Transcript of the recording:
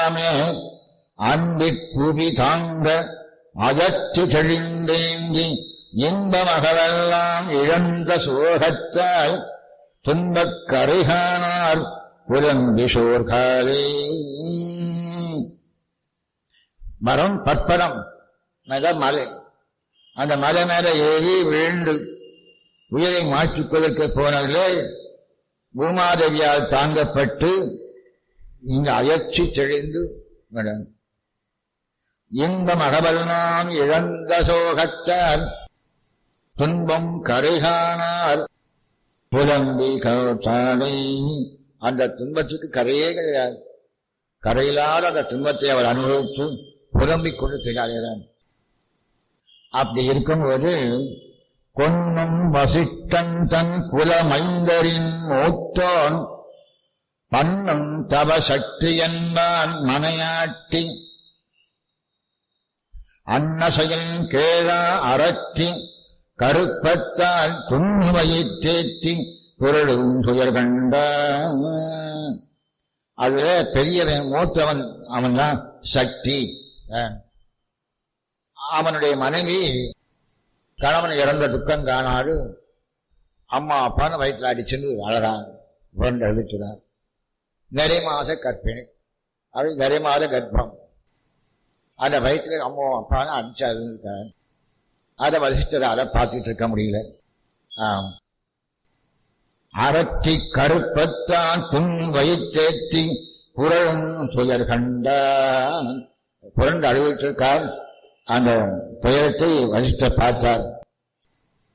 ஆமே அன்பிற் புவி தாங்க அயற்று செழிந்தேங்கி இன்ப மகளெல்லாம் இழந்த சோகத்தால் துன்பக் கரைகானார் புலம்பி சோர்காலே மரம் பற்பரம் மேல மலை அந்த மலை மேல ஏறி விழுந்து உயிரை மாற்றிக்கொதற்கு போனதிலே பூமாதேவியால் தாங்கப்பட்டு இங்க அயற்சி தெளிந்து நடந்து இன்பம் அகவல்னான் இழந்த சோகத்தார் துன்பம் கரைகானார் புலம்பி கருத்தானை அந்த துன்பத்துக்கு கரையே கிடையாது கரையில்லாத அந்த துன்பத்தை அவர் அனுபவித்து புலம்பிக் கொண்டு திகழ்கிறார் அப்படி இருக்கும்போது கொன்னும் வசிட்டன் தன் குலமைந்தரின் மூத்தோன் பண்ணும் தவ சக்தி என்பான் மனையாட்டி அன்னசையில் கேழா அறத்தி கருப்பத்தால் துண்ணுவையை தேத்தி குரலும் துயர் கண்ட அதுல பெரியவன் மூத்தவன் அவன்தான் சக்தி அவனுடைய மனைவி கணவன் இறந்த துக்கம் காணாது அம்மா அப்பான்னு வயிற்றுல அடிச்சுன்னு அழறான் புரண்டு எழுதிட்டுறான் நிறை மாத கற்பிணி அது நிறை மாத கர்ப்பம் அந்த வயிற்றுல அம்மா அப்பான்னு அடிச்சாது இருக்கான் அதை வசிஷ்டரால பார்த்துட்டு இருக்க முடியல ஆம் அறத்தி கருப்பத்தான் புண் வயிற்றேத்தி புரளும் துயர் கண்டான் புரண்டு அழுவிட்டு இருக்கான் அந்த துயரத்தை வசிஷ்டர் பார்த்தார்